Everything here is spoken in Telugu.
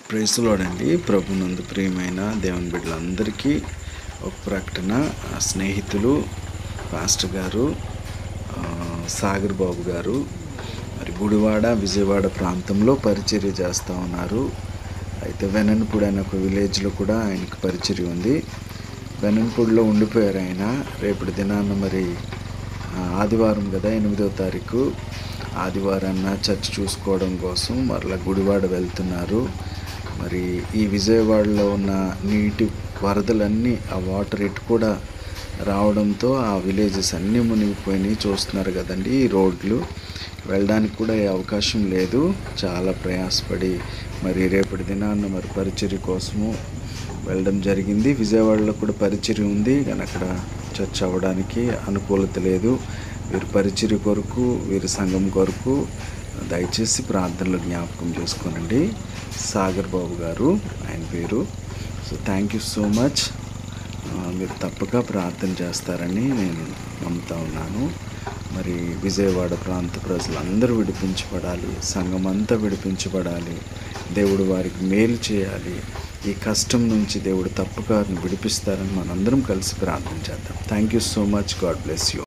ప్రైస్లోడండి ప్రభునందు ప్రియమైన దేవుని బిడ్డలందరికీ ఒక ప్రకటన ఆ స్నేహితులు పాస్టర్ గారు ఆ, సాగర్ బాబు గారు మరి గుడివాడ విజయవాడ ప్రాంతంలో పరిచర్య చేస్తూ ఉన్నారు అయితే వెనన్పూడి అనే ఒక విలేజ్లో కూడా ఆయనకు పరిచర్య ఉంది వెనన్పూడిలో ఉండిపోయారు ఆయన రేపటి దినాన్న మరి ఆ, ఆదివారం కదా ఎనిమిదో తారీఖు ఆదివారాన్న చర్చ్ చూసుకోవడం కోసం మరలా గుడివాడ వెళ్తున్నారు మరి ఈ విజయవాడలో ఉన్న నీటి వరదలన్నీ ఆ వాటర్ ఇటు కూడా రావడంతో ఆ విలేజెస్ అన్నీ మునిగిపోయినాయి చూస్తున్నారు కదండి ఈ రోడ్లు వెళ్ళడానికి కూడా ఏ అవకాశం లేదు చాలా ప్రయాసపడి మరి రేపటి దినాన్న మరి పరిచర్య కోసము వెళ్ళడం జరిగింది విజయవాడలో కూడా పరిచర్య ఉంది కానీ అక్కడ చర్చ్ అవ్వడానికి అనుకూలత లేదు వీరి పరిచర్య కొరకు వీరి సంఘం కొరకు దయచేసి ప్రార్థనలు జ్ఞాపకం చేసుకోనండి సాగర్ బాబు గారు ఆయన పేరు so thank you so much మీరు తప్పక ప్రార్థన చేస్తారని నేను నమ్ముతా ఉన్నాను మరి విజయవాడ ప్రాంత ప్రజలందరూ విడిపించబడాలి సంఘం అంతా విడిపించబడాలి దేవుడు వారికి మేలు చేయాలి ఈ కష్టం నుంచి దేవుడు తప్పక వారిని విడిపిస్తారని మనందరం కలిసి ప్రార్థన చేద్దాం thank you so much God bless you